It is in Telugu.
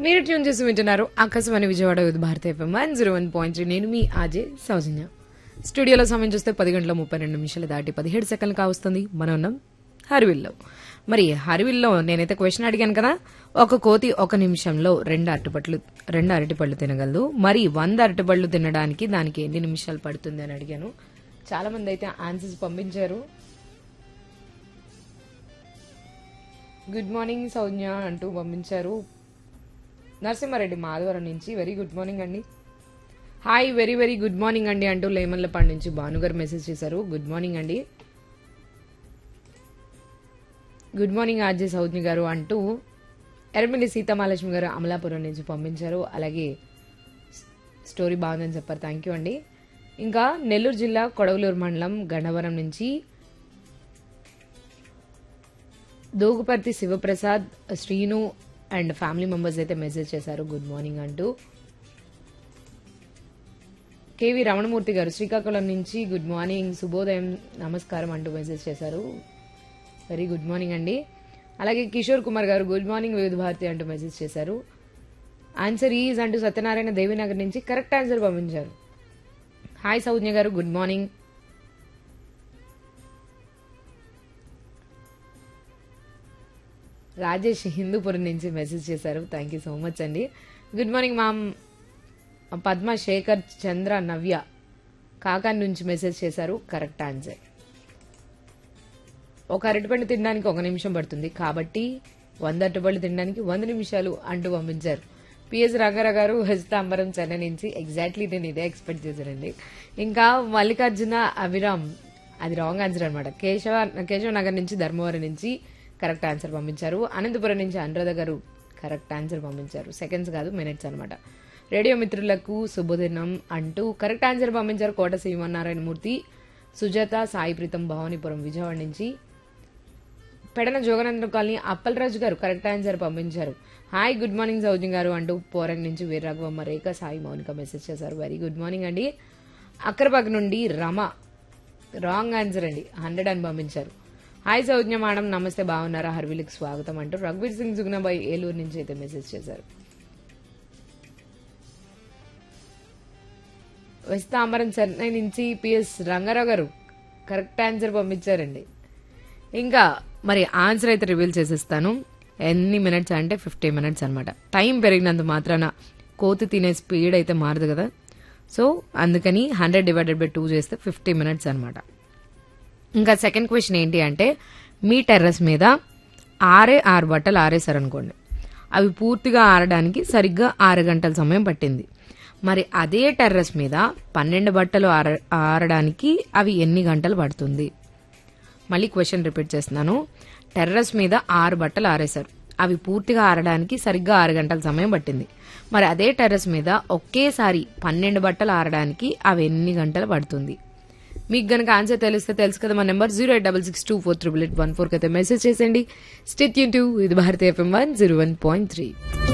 మీరు ట్యూన్ చేసి వింటున్నారు Akashvani Vijayawada with Bharat FM one zero one point three నేను మీ ఆజే సౌజన్య స్టూడియోలో సమయం చూస్తే పది గంటల ముప్పై రెండు నిమిషాలు దాటి పదిహేడు సెకండ్లు కావస్తుంది మనం ఉన్నాం హరివిల్లో మరి హరివిల్లో నేనైతే క్వశ్చన్ అడిగాను కదా ఒక కోతి ఒక నిమిషంలో రెండు అరటిపళ్ళు రెండు అరటిపళ్ళు తినగలదు మరి వంద అరటిపళ్ళు తినడానికి దానికి ఎన్ని నిమిషాలు పడుతుంది అని అడిగాను చాలా మంది అయితే ఆన్సర్స్ పంపించారు గుడ్ మార్నింగ్ సౌజ్ఞ అంటూ పంపించారు నరసింహారెడ్డి మాధవరం నుంచి వెరీ గుడ్ మార్నింగ్ అండి hi very very good morning అండి అంటూ లేమల్లపాడు నుంచి భానుగారు మెసేజ్ చేశారు గుడ్ మార్నింగ్ అండి గుడ్ మార్నింగ్ ఆర్జే సౌజ్ఞ గారు అంటూ ఎర్రమిల్లి సీతామహాలక్ష్మి గారు అమలాపురం నుంచి పంపించారు అలాగే స్టోరీ బాగుందని చెప్పారు థ్యాంక్ యూ అండి ఇంకా నెల్లూరు జిల్లా కొడవలూరు మండలం గన్నవరం నుంచి Doguparthi Sivaprasad Srinu and family members అయితే మెసేజ్ చేశారు గుడ్ మార్నింగ్ అంటూ కేవి రమణమూర్తి గారు శ్రీకాకుళం నుంచి గుడ్ మార్నింగ్ శుభోదయం నమస్కారం అంటూ మెసేజ్ చేశారు వెరీ గుడ్ మార్నింగ్ అండి అలాగే కిషోర్ కుమార్ గారు గుడ్ మార్నింగ్ వివిధ భారతి అంటూ మెసేజ్ చేశారు ఆన్సర్ ఈజ్ అంటూ సత్యనారాయణ దేవినగర్ నుంచి కరెక్ట్ ఆన్సర్ పంపించారు హాయ్ సౌజ్ఞ గారు గుడ్ మార్నింగ్ రాజేష్ హిందూపురం నుంచి మెసేజ్ చేశారు థ్యాంక్ యూ సో మచ్ అండి good morning ma'am Padma Sekhar Chandra Navya Kakani నుంచి మెసేజ్ చేశారు కరెక్ట్ ఆన్సర్ ఒక అరటిపండు తినడానికి ఒక నిమిషం పడుతుంది కాబట్టి వంద అరటిపళ్ళు తినడానికి వంద నిమిషాలు అంటూ పంపించారు పిఎస్ రంగారావు గారు హస్తాంబరం చెన్నై నుంచి ఎగ్జాక్ట్లీ నేను ఇదే ఎక్స్పెక్ట్ చేశానండి ఇంకా మల్లికార్జున అభిరామ్ అది రాంగ్ ఆన్సర్ అనమాట కేశవ కేశవ నగర్ నుంచి ధర్మవరం నుంచి కరెక్ట్ ఆన్సర్ పంపించారు అనంతపురం నుంచి అనురాధ గారు కరెక్ట్ ఆన్సర్ పంపించారు సెకండ్స్ కాదు మినిట్స్ అనమాట రేడియో మిత్రులకు శుభదినం అంటూ కరెక్ట్ ఆన్సర్ పంపించారు కోట శ్రీమన్నారాయణ మూర్తి సుజాత సాయి ప్రీతం భవానీపురం విజయవాడ నుంచి పెడన జోగనంద్ర కాలనీ అప్పలరాజు గారు కరెక్ట్ ఆన్సర్ పంపించారు హాయ్ గుడ్ మార్నింగ్ సౌజన్ గారు అంటూ పోరంగ్ నుంచి వీరరాఘవమ్మ రేఖ సాయి మౌనిక మెసేజ్ చేశారు వెరీ గుడ్ మార్నింగ్ అండి అక్కరబాగ్ నుండి రమ రాంగ్ ఆన్సర్ అండి హండ్రెడ్ అని పంపించారు హాయ్ సౌజ్ఞ మేడం నమస్తే బాగున్నారా హర్విలికి స్వాగతం అంటూ రఘువీర్ సింగ్ జుగ్నాబాయి ఏలూరు నుంచి అయితే మెసేజ్ చేశారు వెస్తాంబరం చెన్నై నుంచి పిఎస్ రంగారావు గారు కరెక్ట్ ఆన్సర్ పంపించారండి ఇంకా మరి ఆన్సర్ అయితే రివీల్ చేసేస్తాను ఎన్ని మినిట్స్ అంటే ఫిఫ్టీ మినిట్స్ అనమాట టైం పెరిగినంత మాత్రాన కోతి తినే స్పీడ్ అయితే మారదు కదా సో అందుకని హండ్రెడ్ డివైడెడ్ బై టూ చేస్తే ఫిఫ్టీ మినిట్స్ అనమాట ఇంకా సెకండ్ క్వశ్చన్ ఏంటి అంటే మీ టెర్రస్ మీద ఆరే ఆరు బట్టలు ఆరేశారనుకోండి అవి పూర్తిగా ఆరడానికి సరిగ్గా ఆరు గంటల సమయం పట్టింది మరి అదే టెర్రస్ మీద పన్నెండు బట్టలు ఆర ఆరడానికి అవి ఎన్ని గంటలు పడుతుంది మళ్ళీ క్వశ్చన్ రిపీట్ చేస్తున్నాను టెర్రస్ మీద ఆరు బట్టలు ఆరేశారు అవి పూర్తిగా ఆరడానికి సరిగ్గా ఆరు గంటల సమయం పట్టింది మరి అదే టెర్రస్ మీద ఒకేసారి పన్నెండు బట్టలు ఆరడానికి అవి ఎన్ని గంటలు పడుతుంది మీకు గనక ఆన్సర్ తెలిస్తే తెలుసు కదా మా number zero eight double six two four triple eight one ఫోర్కి అయితే మెసేజ్ చేసేయండి స్టేట్ యూన్ టూ ఇది భారతీయ FM one zero one point three